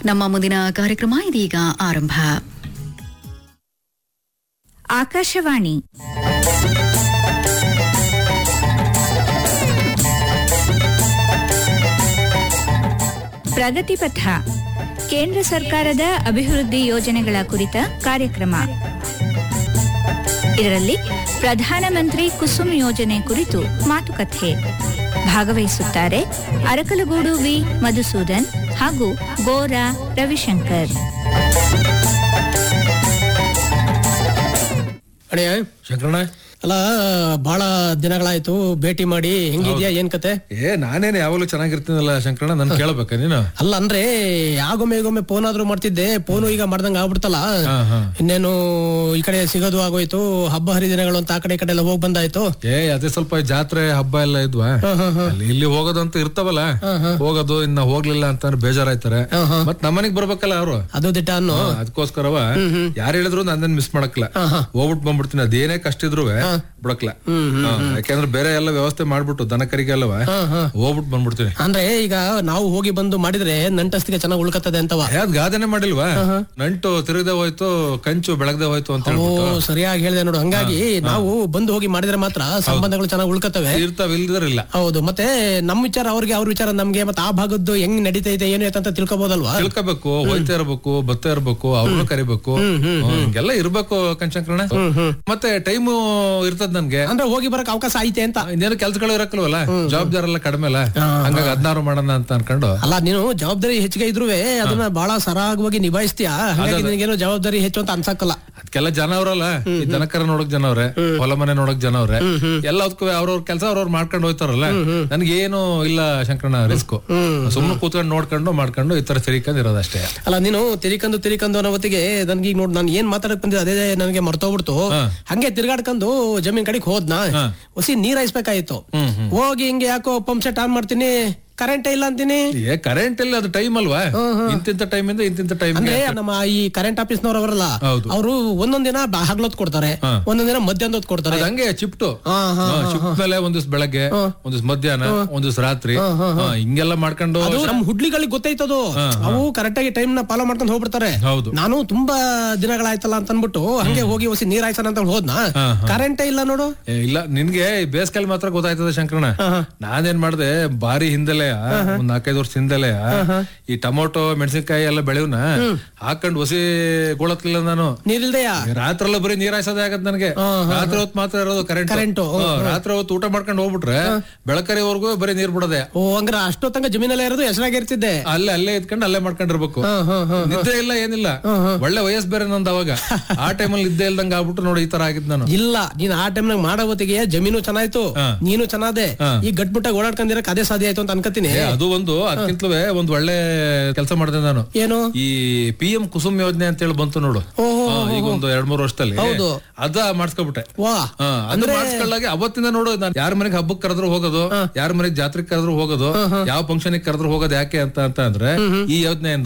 ನಮ್ಮ ಮುಂದಿನ ಕಾರ್ಯಕ್ರಮ ಇದೀಗ ಆರಂಭ ಆಕಾಶವಾಣಿ ಪ್ರಗತಿಪಥ ಕೇಂದ್ರ ಸರ್ಕಾರದ ಅಭಿವೃದ್ಧಿ ಯೋಜನೆಗಳ ಕುರಿತ ಕಾರ್ಯಕ್ರಮ ಇದರಲ್ಲಿ ಪ್ರಧಾನಮಂತ್ರಿ ಕುಸುಮ್ ಯೋಜನೆ ಕುರಿತು ಮಾತುಕತೆ ಭಾಗವಹಿಸುತ್ತಾರೆ ಅರಕಲಗೂಡು ವಿ ಮಧುಸೂದನ್ ಹಾಗೂ ಗೋರಾ ರವಿಶಂಕರ್ ಅಣ್ಣಯ್ಯ ಶಂಕರಣ್ಣ ಅಲ್ಲ ಬಹಳ ದಿನಗಳಾಯ್ತು ಭೇಟಿ ಮಾಡಿ ಹೆಂಗಿದ್ಯಾ ಏನ್ ಕತೆ ಏ ನಾನೇನು ಯಾವಾಗಲೂ ಚೆನ್ನಾಗಿರ್ತೀನಲ್ಲ ಶಂಕರಣ್ಣ ನನ್ ಕೇಳಬೇಕ ನೀನು ಅಲ್ಲ ಅಂದ್ರೆ ಆಗೊಮ್ಮೆ ಈಗೊಮ್ಮೆ ಫೋನ್ ಆದ್ರೂ ಮಾಡ್ತಿದ್ದೆ ಫೋನು ಈಗ ಮಾಡ್ದಂಗ ಆಗ್ಬಿಡ್ತಲ್ಲ ಹಾ, ಹಾ. ಇನ್ನೇನು ಈ ಕಡೆ ಸಿಗೋದು ಆಗೋಯ್ತು ಹಬ್ಬ ಹರಿದಿನಗಳು ಅಂತ ಆ ಕಡೆ ಈ ಕಡೆ ಎಲ್ಲ ಹೋಗ್ ಬಂದಾಯ್ತು ಏ ಅದೇ ಸ್ವಲ್ಪ ಜಾತ್ರೆ ಹಬ್ಬ ಎಲ್ಲ ಇದ್ವಾ ಅಲ್ಲಿ ಇಲ್ಲಿ ಹೋಗೋದಂತ ಇರ್ತಾವಲ್ಲ ಹೋಗೋದು ಇನ್ನ ಹೋಗ್ಲಿಲ್ಲ ಅಂತ ಬೇಜಾರಾಯ್ತಾರೆ ಮತ್ ನಮ್ಮನಿಗ್ ಬರ್ಬೇಕಲ್ಲ ಅವ್ರು ಅದು ದಿಟ್ಟ ಅನ್ನೋ ಅದಕ್ಕೋಸ್ಕರವ ಯಾರು ಹೇಳಿದ್ರು ನನ್ನ ಮಿಸ್ ಮಾಡಕ್ಲ ಹೋಗ್ಬಿಟ್ಟು ಬಂದ್ಬಿಡ್ತೀನಿ ಅದೇನೇ ಕಷ್ಟ ಇದ್ರು ಬಿಡಕ್ಲ ಹಾ, ಯಾಕೆಂದ್ರೆ ಬೇರೆ ಎಲ್ಲ ವ್ಯವಸ್ಥೆ ಮಾಡ್ಬಿಟ್ಟು ದನ ಕರಿಗೆ ಅಲ್ಲವ ಹೋಗ್ಬಿಟ್ಟು ಬಂದ್ಬಿಡ್ತೀನಿ ಅಂದ್ರೆ ಈಗ ನಾವು ಹೋಗಿ ಬಂದು ಮಾಡಿದ್ರೆ ನಂಟಸ್ತಿಗೆ ಚೆನ್ನಾಗಿ ಉಳ್ಕತ್ತದೆ ಅಂತವ ಏ, ಅದ್ ಗಾದೆನೆ ಮಾಡಿಲ್ವಾ ನಂಟು ತಿರುಗದೆ ಹೋಯ್ತು ಕಂಚು ಬೆಳಗ್ದೆ ಹೋಯ್ತು ಅಂತ ಓ ಹೇಳ್ಬಿಟ್ಟು ಸರಿಯಾಗಿ ಹೇಳಿದೆ ನೋಡು ಹಂಗಾಗಿ ನಾವು ಬಂದು ಹೋಗಿ ಮಾಡಿದ್ರೆ ಮಾತ್ರ ಸಂಬಂಧಗಳು ಚೆನ್ನಾಗಿ ಉಳ್ಕತ್ತವೆ ಇರ್ತಾವ ಇಲ್ದಿರಲ್ಲ ಹೌದು ಮತ್ತೆ ನಮ್ ವಿಚಾರ ಅವ್ರಿಗೆ ಅವ್ರ ವಿಚಾರ ನಮ್ಗೆ ಮತ್ತೆ ಆ ಭಾಗದ್ದು ಹೆಂಗ್ ನಡೀತೈತೆ ಏನು ಅಂತ ತಿಳ್ಕೊಬೋದಲ್ವಾ ತಿಳ್ಕೋಬೇಕು ಹೋಯ್ತಾ ಇರ್ಬೇಕು ಬತ್ತಾ ಇರ್ಬೇಕು ಅವ್ರನ್ನು ಕರಿಬೇಕು ಹ್ಮ್, ಹಿಂಗೆಲ್ಲ ಇರ್ಬೇಕು ಕಣ್ಶಂಕರಣ ಮತ್ತೆ ಟೈಮು ಇರ್ತದ ನನ್ಗೆ ಅಂದ್ರೆ ಹೋಗಿ ಬರಕ್ ಅವಕಾಶ ಐತೆ ಅಂತ ಇನ್ನೇನು ಕೆಲ್ಸಗಳು ಇರಕ್ಕಲ್ವಲ್ಲ ಜವಾಬ್ದಾರಿ ಎಲ್ಲ ಕಡಿಮೆ ಅಲ್ಲ ಹಂಗಾಗಿ ಹದಿನಾರು ಮಾಡೋಣ ಅಂತ ಅನ್ಕೊಂಡು ಅಲ್ಲ ನೀನು ಜವಾಬ್ದಾರಿ ಹೆಚ್ಚಿಗೆ ಇದ್ರುವೆ ಅದನ್ನ ಬಹಳ ಸರಾಗವಾಗಿ ನಿಭಾಯಿಸ್ತೀಯ ಹಾಗಾಗಿ ನಿನಗೇನು ಜವಾಬ್ದಾರಿ ಹೆಚ್ಚು ಅಂತ ಅನ್ಸಕ್ಕಲ್ಲ ಅದಕ್ಕೆಲ್ಲ ಜನ ಅವ್ರಲ್ಲ ಈ ದನಕರ ನೋಡಕ್ ಜನ ಅವ್ರೆ ಹೊಲ ಮನೆ ನೋಡಕ್ ಜನ ಅವ್ರೆ ಎಲ್ಲದಕ್ಕೂ ಅವ್ರವ್ರ ಕೆಲಸ ಅವ್ರವ್ರು ಮಾಡ್ಕೊಂಡು ಹೋಯ್ತಾರಲ್ಲ ನನ್ಗೇನು ಇಲ್ಲ ಶಂಕರಣ ರಿಸ್ಕ್ ಸುಮ್ನೆ ಕೂತ್ಕೊಂಡು ನೋಡ್ಕೊಂಡು ಮಾಡ್ಕೊಂಡು ಈ ತರ ಸರಿಕೊಂಡು ಇರೋದಷ್ಟೇ ಅಲ್ಲ ನೀನು ತಿರಿಕಂದು ತಿರಿಕಂದು ಅನ್ನೋ ಹೊತ್ತಿಗೆ ನನ್ಗೆ ಈಗ ನೋಡ್ ನಾನು ಏನ್ ಮಾತಾಡಕ್ ಬಂದಿದ್ದೆ ಅದೇ ನನಗೆ ಮರ್ತೋಗ್ಬಿಡ್ತು ಹಂಗೆ ತಿರ್ಗಾಡ್ಕೊಂಡು ಜಮೀನ್ ಕಡೆಗೆ ಹೋದ್ನಾ ಹೊಸಿ ನೀರ್ ಹಾಯಿಸ್ಬೇಕಾಯ್ತು ಹೋಗಿ ಹಿಂಗೆ ಯಾಕೋ ಪಂಪ್ ಸೆಟ್ ಆನ್ ಮಾಡ್ತೀನಿ ಕರೆಂಟೇ ಇಲ್ಲ ಅಂತೀನಿ ಏ ಕರೆಂಟ್ ಇಲ್ಲ ಅದು ಟೈಮ್ ಅಲ್ವಾ ಇಂತಿಂತ ಟೈಮ್ ಇಂದ ಇಂತಿಂತ ಟೈಮ್ ಅಂದ್ರೆ ನಮ್ಮ ಈ ಕರೆಂಟ್ ಆಫೀಸ್ನವ್ರು ಅವರಲ್ಲ ಹೌದು. ಅವರು ಒಂದೊಂದ್ ದಿನ ಬ- ಹಗ್ಲೊತ್ ಕೊಡ್ತಾರೆ ಒಂದೊಂದ್ ದಿನ ಮಧ್ಯಾಹ್ನ ಹೊತ್ತು ಕೊಡ್ತಾರೆ ಅದ್ ಹಂಗೆ ಚಿಪ್ಟು ಶಿಫ್ಟ್ ಮೇಲೆ ಒಂದ್ ದಿವ್ಸ ಬೆಳಗ್ಗೆ ಒಂದ್ ದಿವ್ಸ ಮಧ್ಯಾಹ್ನ ಒಂದ್ ದಿವ್ಸ ರಾತ್ರಿ ಹಾ, ಹಿಂಗೆಲ್ಲ ಮಾಡ್ಕೊಂಡು ಅದು ನಮ್ ಹುಡ್ಲಿಗಳಿಗೆ ಗೊತ್ತೈತದು ಅವು ಕರೆಕ್ಟ್ ಆಗಿ ಟೈಮ್ ನ ಫಾಲೋ ಮಾಡ್ಕೊಂಡು ಹೋಗ್ಬಿಡ್ತಾರೆ ಹೌದು. ನಾನು ತುಂಬಾ ದಿನಗಳಾಯ್ತಲ್ಲ ಅಂತ ಅನ್ಬಿಟ್ಟು ಹಂಗೆ ಹೋಗಿ ಹೊಸಿ ನೀರ್ ಹಾಯ್ಸೋಣ ಅಂತ ಹೋದ್ನಾ ಕರೆಂಟೇ ಇಲ್ಲ ನೋಡು ಏ, ಇಲ್ಲ ನಿನ್ಗೆ ಈ ಬೇಸಿಗೆಲ್ ಮಾತ್ರ ಗೊತ್ತಾಯ್ತದ ಶಂಕರಣ ನಾನೇನ್ ಮಾಡ್ದೆ ಬಾರಿ ಹಿಂದೆಲೆ ಒಂದ್ ನಾಲ್ಕೈದು ವರ್ಷ ಹಿಂದೆಲೆ ಈ ಟೊಮೊಟೊ ಮೆಣಸಿನ್ಕಾಯಿ ಎಲ್ಲ ಬೆಳೆವ್ನ ಹಾಕೊಂಡ್ ಹೊಸಿ ಗೋಳತ್ಲಿಲ್ಲ ನಾನು ನೀರಿಲ್ದೆಯಾ ರಾತ್ರಿ ಎಲ್ಲ ಬರೀ ನೀರ್ ಹಾಯ್ಸೋದೇ ಆಗತ್ ನನಗೆ ರಾತ್ರಿ ಹೊತ್ತು ಮಾತ್ರ ಇರೋದು ಕರೆಂಟ್ Current, ರಾತ್ರಿ ಹೊತ್ತು ಊಟ ಮಾಡ್ಕೊಂಡು ಹೋಗ್ಬಿಟ್ರೆ ಬೆಳಕರಿವರೆಗೂ ಬರೀ ನೀರ್ ಬಿಡೋದೆ ಓ ಹಂಗ್ರ ಅಷ್ಟೊತ್ತಂಗ ಜಮೀನಲ್ಲೇ ಇರೋದು ಹೆಸರಾಗಿ ಇರ್ತಿದ್ದೆ ಅಲ್ಲೇ ಅಲ್ಲೇ ಇದ್ಕೊಂಡು ಅಲ್ಲೇ ಮಾಡ್ಕೊಂಡಿರ್ಬೇಕು ನಿದ್ದೆ ಇಲ್ಲ ಏನಿಲ್ಲ ಒಳ್ಳೆ ವಯಸ್ಸು ಬೇರೆ ನಂದು ಅವಾಗ ಆ ಟೈಮಲ್ಲಿ ನಿದ್ದೆ ಇಲ್ದಂಗ ಆಗ್ಬಿಟ್ಟು ನೋಡಿ ಈ ತರ ಆಗಿದ್ ನಾನು ಇಲ್ಲ ನೀನ್ ಆ ಟೈಮ್ನಾಗ ಮಾಡೋ ಹೊತ್ತಿಗೆ ಜಮೀನು ಚೆನ್ನಾಯ್ತು ನೀನು ಚೆನ್ನಾದೆ ಈ ಗಟ್ಬಿಟ್ಟಾಗ ಓಡಾಡ್ಕೊಂಡಿರಕ್ ಅದೇ ಸಾಧ್ಯ ಆಯ್ತು ಅಂತ ಅನ್ಕೋತೀನಿ ಏ, ಅದು ಒಂದು ಅದಕ್ಕಿಂತಲೂ ಒಂದ್ ಒಳ್ಳೆ ಕೆಲಸ ಮಾಡಿದೆ ನಾನು ಏನು ಈ ಪಿ ಎಂ ಕುಸುಮ್ ಯೋಜನೆ ಅಂತ ಹೇಳಿ ಬಂತು ನೋಡು ಹಾ, ಈಗ ಒಂದು ಎರಡ್ ಮೂರು ವರ್ಷದಲ್ಲಿ ಹೌದು. ಅದ ಮಾಡಿಸ್ಕೊಬಿಟ್ಟೆ ವಾ ಹಾ, ಅದು ಮಾಡಿಸ್ಕೊಳ್ಳಾಗೆ ಅವತ್ತಿಂದ ನೋಡು ನಾನು ಯಾರ ಮನೆಗೆ ಹಬ್ಬಕ್ಕೆ ಕರೆದ್ರು ಹೋಗೋದು ಯಾರ ಮನೆಗೆ ಜಾತ್ರೆಗೆ ಕರೆದ್ರು ಹೋಗೋದು ಯಾವ ಫಂಕ್ಷನ್ ಕರೆದ್ರು ಹೋಗೋದು ಯಾಕೆ ಅಂತ ಅಂತ ಅಂದ್ರೆ ಈ ಯೋಜನೆಯಿಂದ